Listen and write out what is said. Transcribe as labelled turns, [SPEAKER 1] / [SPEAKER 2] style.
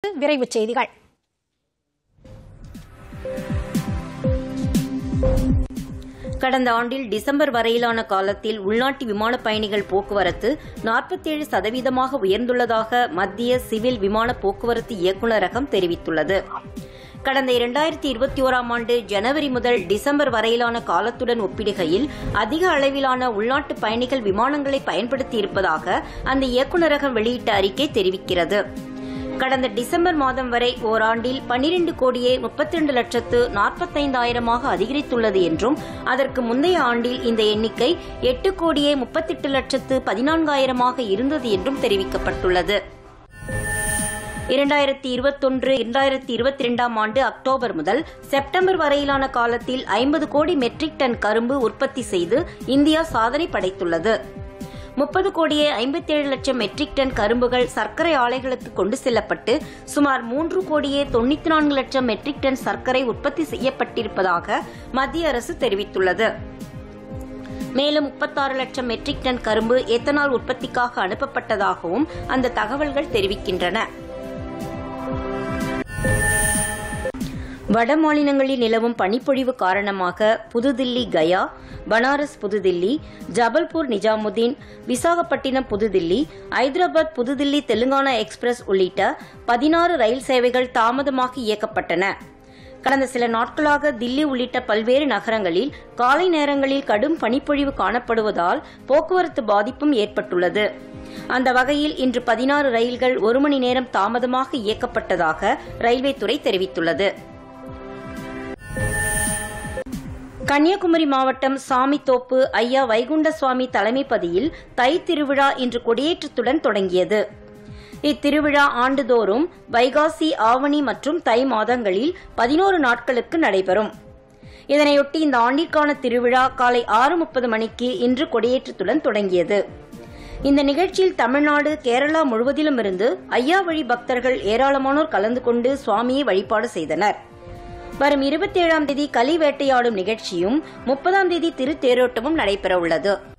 [SPEAKER 1] விரைவுச் செய்திகள்
[SPEAKER 2] கடந்த ஆண்டில் டிசம்பர் வரையிலான காலத்தில் உள்நாட்டு விமான பயணிகள் போக்குவரத்து நாற்பத்தேழு சதவீதமாக உயர்ந்துள்ளதாக மத்திய சிவில் விமான போக்குவரத்து இயக்குநரகம் தெரிவித்துள்ளது கடந்த இரண்டாயிரத்தி இருபத்தி ஓராம் ஆண்டு ஜனவரி முதல் டிசம்பர் வரையிலான காலத்துடன் ஒப்பிடுகையில் அதிக அளவிலான உள்நாட்டு பயணிகள் விமானங்களை பயன்படுத்தியிருப்பதாக அந்த இயக்குநரகம் வெளியிட்ட அறிக்கை தெரிவிக்கிறது கடந்த டிசம்பர் மாதம் வரை ஓராண்டில் பனிரெண்டு கோடியே முப்பத்தி ரெண்டு லட்சத்து நாற்பத்தைந்தாயிரமாக அதிகரித்துள்ளது என்றும் அதற்கு முந்தைய ஆண்டில் இந்த எண்ணிக்கை எட்டு கோடியே முப்பத்தெட்டு லட்சத்து பதினான்காயிரமாக இருந்தது என்றும் தெரிவிக்கப்பட்டுள்ளது இரண்டாயிரத்தி இருபத்தொன்று இரண்டாயிரத்தி இருபத்தி இரண்டாம் ஆண்டு அக்டோபர் முதல் செப்டம்பர் வரையிலான காலத்தில் ஐம்பது கோடி மெட்ரிக் டன் கரும்பு உற்பத்தி செய்து இந்தியா சாதனை படைத்துள்ளது முப்பது கோடியே ஐம்பத்தேழு லட்சம் மெட்ரிக் டன் கரும்புகள் சர்க்கரை ஆலைகளுக்கு கொண்டு செல்லப்பட்டு சுமார் மூன்று கோடியே தொண்ணூத்தி நான்கு லட்சம் மெட்ரிக் டன் சர்க்கரை உற்பத்தி செய்யப்பட்டிருப்பதாக மத்திய அரசு தெரிவித்துள்ளது மேலும் முப்பத்தாறு லட்சம் மெட்ரிக் டன் கரும்பு எத்தனால் உற்பத்திக்காக அனுப்பப்பட்டதாகவும் அந்த தகவல்கள் தெரிவிக்கின்றன வட மாநிலங்களில் நிலவும் பனிப்பொழிவு காரணமாக புதுதில்லி கயா பனாரஸ் புதுதில்லி ஜபல்பூர் நிஜாமுதீன் விசாகப்பட்டினம் புதுதில்லி ஐதராபாத் புதுதில்லி தெலுங்கானா எக்ஸ்பிரஸ் உள்ளிட்ட பதினாறு ரயில் சேவைகள் தாமதமாக இயக்கப்பட்டன கடந்த சில நாட்களாக தில்லி உள்ளிட்ட பல்வேறு நகரங்களில் காலை நேரங்களில் கடும் பனிப்பொழிவு காணப்படுவதால் போக்குவரத்து பாதிப்பும் ஏற்பட்டுள்ளது அந்த வகையில் இன்று பதினாறு ரயில்கள் ஒரு மணி நேரம் தாமதமாக இயக்கப்பட்டதாக ரயில்வே துறை தெரிவித்துள்ளது கன்னியாகுமரி மாவட்டம் சாமித்தோப்பு ஐயா வைகுண்ட சுவாமி தலைமைப்பதியில் தை திருவிழா இன்று கொடியேற்றத்துடன் தொடங்கியது இத்திருவிழா ஆண்டுதோறும் வைகாசி ஆவணி மற்றும் தை மாதங்களில் பதினோரு நாட்களுக்கு நடைபெறும் இதனையொட்டி இந்த ஆண்டிற்கான திருவிழா காலை ஆறு முப்பது மணிக்கு இன்று கொடியேற்றத்துடன் தொடங்கியது இந்த நிகழ்ச்சியில் தமிழ்நாடு கேரளா முழுவதிலும் இருந்து ஐயா வழி பக்தர்கள் ஏராளமானோர் கலந்து கொண்டு சுவாமியை வழிபாடு செய்தனர் வரும் இருபத்தேழாம் தேதி களி வேட்டையாடும் நிகழ்ச்சியும் முப்பதாம் தேதி திருத்தேரோட்டமும் நடைபெறவுள்ளது